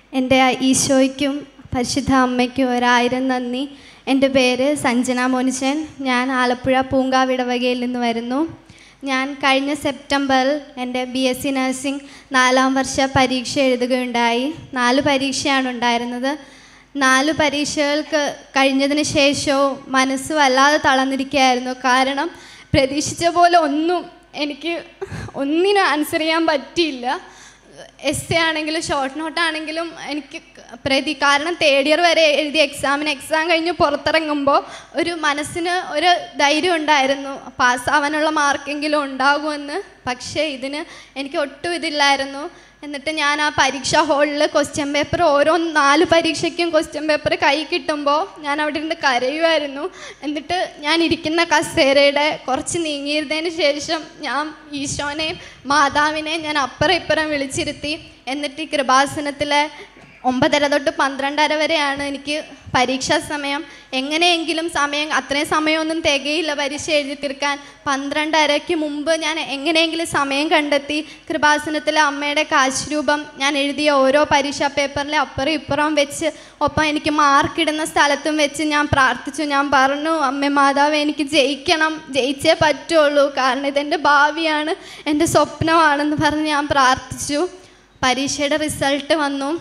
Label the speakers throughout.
Speaker 1: എൻ്റെ ഈശോയ്ക്കും പരിശുദ്ധ അമ്മയ്ക്കും ഒരായിരം നന്ദി എൻ്റെ പേര് സഞ്ജന മോനിച്ചൻ ഞാൻ ആലപ്പുഴ പൂങ്കാവിടവകയിൽ നിന്ന് വരുന്നു ഞാൻ കഴിഞ്ഞ സെപ്റ്റംബറിൽ എൻ്റെ ബി എസ് സി നഴ്സിംഗ് നാലാം വർഷ പരീക്ഷ എഴുതുകയുണ്ടായി നാല് പരീക്ഷയാണ് ഉണ്ടായിരുന്നത് നാല് പരീക്ഷകൾക്ക് കഴിഞ്ഞതിന് ശേഷവും മനസ്സ് വല്ലാതെ തളർന്നിരിക്കുകയായിരുന്നു കാരണം പ്രതീക്ഷിച്ച പോലെ ഒന്നും എനിക്ക് ഒന്നിനും ആൻസർ ചെയ്യാൻ പറ്റിയില്ല എസ് എ ആണെങ്കിലും ഷോർട്ട് നോട്ട് ആണെങ്കിലും എനിക്ക് പ്രതി കാരണം തേർഡ് ഇയർ വരെ എഴുതിയ എക്സാമിന് എക്സാം കഴിഞ്ഞ് പുറത്തിറങ്ങുമ്പോൾ ഒരു മനസ്സിന് ഒരു ധൈര്യം ഉണ്ടായിരുന്നു പാസ്സാവാനുള്ള മാർക്കെങ്കിലും ഉണ്ടാകുമെന്ന് പക്ഷേ ഇതിന് എനിക്ക് ഒട്ടും ഇതില്ലായിരുന്നു എന്നിട്ട് ഞാൻ ആ പരീക്ഷാ ഹാളിൽ ക്വസ്റ്റ്യൻ പേപ്പർ ഓരോ നാല് പരീക്ഷയ്ക്കും ക്വസ്റ്റ്യൻ പേപ്പർ കൈ കിട്ടുമ്പോൾ ഞാൻ അവിടെ ഇരുന്ന് കരയുമായിരുന്നു എന്നിട്ട് ഞാൻ ഇരിക്കുന്ന കസേരയുടെ കുറച്ച് നീങ്ങിയിരുന്നതിന് ശേഷം ഞാൻ ഈശോനെയും മാതാവിനെയും ഞാൻ അപ്പുറം ഇപ്പുറം വിളിച്ചിരുത്തി എന്നിട്ട് ഈ കൃപാസനത്തിലെ ഒമ്പതര തൊട്ട് പന്ത്രണ്ടര വരെയാണ് എനിക്ക് പരീക്ഷാ സമയം എങ്ങനെയെങ്കിലും സമയം അത്രയും സമയമൊന്നും തികയില്ല പരീക്ഷ എഴുതി തീർക്കാൻ പന്ത്രണ്ടരയ്ക്ക് മുമ്പ് ഞാൻ എങ്ങനെയെങ്കിലും സമയം കണ്ടെത്തി കൃപാസനത്തിലെ അമ്മയുടെ കാശുരൂപം ഞാൻ എഴുതിയ ഓരോ പരീക്ഷാ പേപ്പറിലെ അപ്പുറം ഇപ്പുറം വെച്ച് ഒപ്പം എനിക്ക് മാർക്കിടുന്ന സ്ഥലത്തും വെച്ച് ഞാൻ പ്രാർത്ഥിച്ചു ഞാൻ പറഞ്ഞു അമ്മ മാതാവ് എനിക്ക് ജയിക്കണം ജയിച്ചേ പറ്റുള്ളൂ കാരണം ഇതെൻ്റെ ഭാവിയാണ് എൻ്റെ സ്വപ്നമാണെന്ന് പറഞ്ഞ് ഞാൻ പ്രാർത്ഥിച്ചു പരീക്ഷയുടെ റിസൾട്ട് വന്നു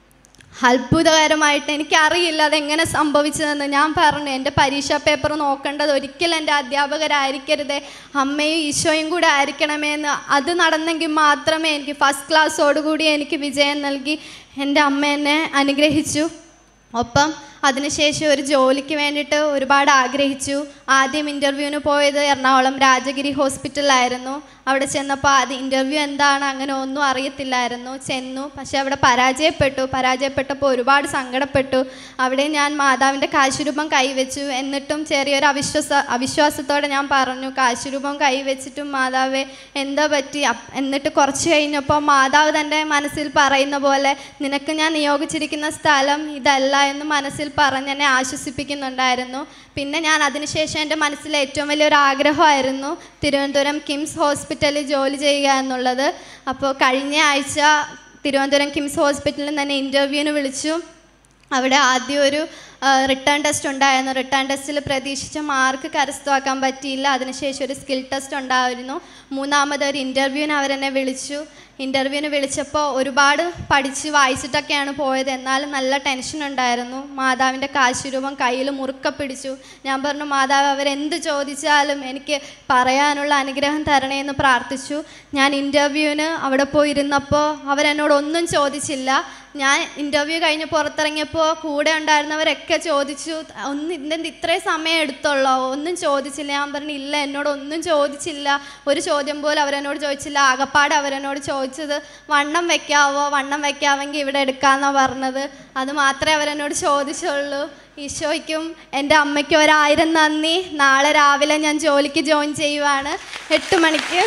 Speaker 1: അത്ഭുതകരമായിട്ട് എനിക്കറിയില്ല അതെങ്ങനെ സംഭവിച്ചതെന്ന് ഞാൻ പറഞ്ഞു എൻ്റെ പരീക്ഷാ പേപ്പർ നോക്കേണ്ടത് ഒരിക്കലും എൻ്റെ അധ്യാപകരായിരിക്കരുതേ അമ്മയും ഈശോയും കൂടെ ആയിരിക്കണമേ എന്ന് അത് നടന്നെങ്കിൽ മാത്രമേ എനിക്ക് ഫസ്റ്റ് ക്ലാസ്സോടുകൂടി എനിക്ക് വിജയം നൽകി എൻ്റെ അമ്മ എന്നെ അനുഗ്രഹിച്ചു ഒപ്പം അതിനുശേഷം ഒരു ജോലിക്ക് വേണ്ടിയിട്ട് ഒരുപാട് ആഗ്രഹിച്ചു ആദ്യം ഇൻ്റർവ്യൂവിന് പോയത് എറണാകുളം രാജഗിരി ഹോസ്പിറ്റലിലായിരുന്നു അവിടെ ചെന്നപ്പോൾ അത് ഇൻ്റർവ്യൂ എന്താണ് അങ്ങനെ ഒന്നും അറിയത്തില്ലായിരുന്നു ചെന്നു പക്ഷെ അവിടെ പരാജയപ്പെട്ടു പരാജയപ്പെട്ടപ്പോൾ ഒരുപാട് സങ്കടപ്പെട്ടു അവിടെ ഞാൻ മാതാവിൻ്റെ കാശുരൂപം കൈവച്ചു എന്നിട്ടും ചെറിയൊരു അവിശ്വാസ അവിശ്വാസത്തോടെ ഞാൻ പറഞ്ഞു കാശുരൂപം കൈവച്ചിട്ടും മാതാവെ എന്താ പറ്റി അപ്പ് എന്നിട്ട് കുറച്ച് കഴിഞ്ഞപ്പോൾ മാതാവ് തൻ്റെ മനസ്സിൽ പറയുന്ന പോലെ നിനക്ക് ഞാൻ നിയോഗിച്ചിരിക്കുന്ന സ്ഥലം ഇതല്ല എന്ന് മനസ്സിൽ പറഞ്ഞ് എന്നെ ആശ്വസിപ്പിക്കുന്നുണ്ടായിരുന്നു പിന്നെ ഞാൻ അതിനുശേഷം എൻ്റെ മനസ്സിലെ ഏറ്റവും വലിയൊരു ആഗ്രഹമായിരുന്നു തിരുവനന്തപുരം കിംസ് ഹോസ്പിറ്റലിൽ ജോലി ചെയ്യുക എന്നുള്ളത് അപ്പോൾ കഴിഞ്ഞ ആഴ്ച തിരുവനന്തപുരം കിംസ് ഹോസ്പിറ്റലിൽ തന്നെ ഇൻ്റർവ്യൂവിന് വിളിച്ചു അവിടെ ആദ്യം ഒരു റിട്ടേൺ ടെസ്റ്റ് ഉണ്ടായിരുന്നു റിട്ടേൺ ടെസ്റ്റിൽ പ്രതീക്ഷിച്ച മാർക്ക് കരസ്ഥമാക്കാൻ പറ്റിയില്ല അതിനുശേഷം ഒരു സ്കിൽ ടെസ്റ്റ് ഉണ്ടായിരുന്നു മൂന്നാമത് ഒരു ഇൻ്റർവ്യൂവിന് അവരെന്നെ വിളിച്ചു ഇൻ്റർവ്യൂവിന് വിളിച്ചപ്പോൾ ഒരുപാട് പഠിച്ച് വായിച്ചിട്ടൊക്കെയാണ് പോയത് എന്നാലും നല്ല ടെൻഷൻ ഉണ്ടായിരുന്നു മാതാവിൻ്റെ കാശുരൂപം കയ്യിൽ മുറുക്ക പിടിച്ചു ഞാൻ പറഞ്ഞു മാതാവ് അവരെന്ത് ചോദിച്ചാലും എനിക്ക് പറയാനുള്ള അനുഗ്രഹം തരണേ എന്ന് പ്രാർത്ഥിച്ചു ഞാൻ ഇൻ്റർവ്യൂവിന് അവിടെ പോയി ഇരുന്നപ്പോൾ അവരെന്നോട് ഒന്നും ചോദിച്ചില്ല ഞാൻ ഇൻ്റർവ്യൂ കഴിഞ്ഞ് പുറത്തിറങ്ങിയപ്പോൾ കൂടെ ഉണ്ടായിരുന്നവരൊക്കെ ചോദിച്ചു ഒന്ന് ഇതെന്ത് ഇത്രയും സമയം എടുത്തുള്ളോ ഒന്നും ചോദിച്ചില്ല ഞാൻ പറഞ്ഞു ഇല്ല എന്നോട് ഒന്നും ചോദിച്ചില്ല ഒരു ചോദ്യം പോലും അവരെന്നോട് ചോദിച്ചില്ല ആകപ്പാട് അവരെന്നോട് ചോദിച്ചത് വണ്ണം വെക്കാവോ വണ്ണം വെക്കാമെങ്കിൽ ഇവിടെ എടുക്കാമെന്നാണ് പറഞ്ഞത് അത് മാത്രമേ അവരെന്നോട് ചോദിച്ചുള്ളൂ ഈശോയ്ക്കും എൻ്റെ അമ്മയ്ക്കും ഒരായിരം നന്ദി നാളെ രാവിലെ ഞാൻ ജോലിക്ക് ജോയിൻ ചെയ്യുവാണ് എട്ട് മണിക്ക്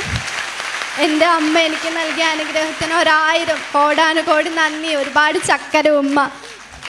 Speaker 1: എൻ്റെ അമ്മ എനിക്ക് നൽകിയ അനുഗ്രഹത്തിന് ഒരായിരം കോടാനുകോടി നന്ദി ഒരുപാട് ചക്കര ഉമ്മ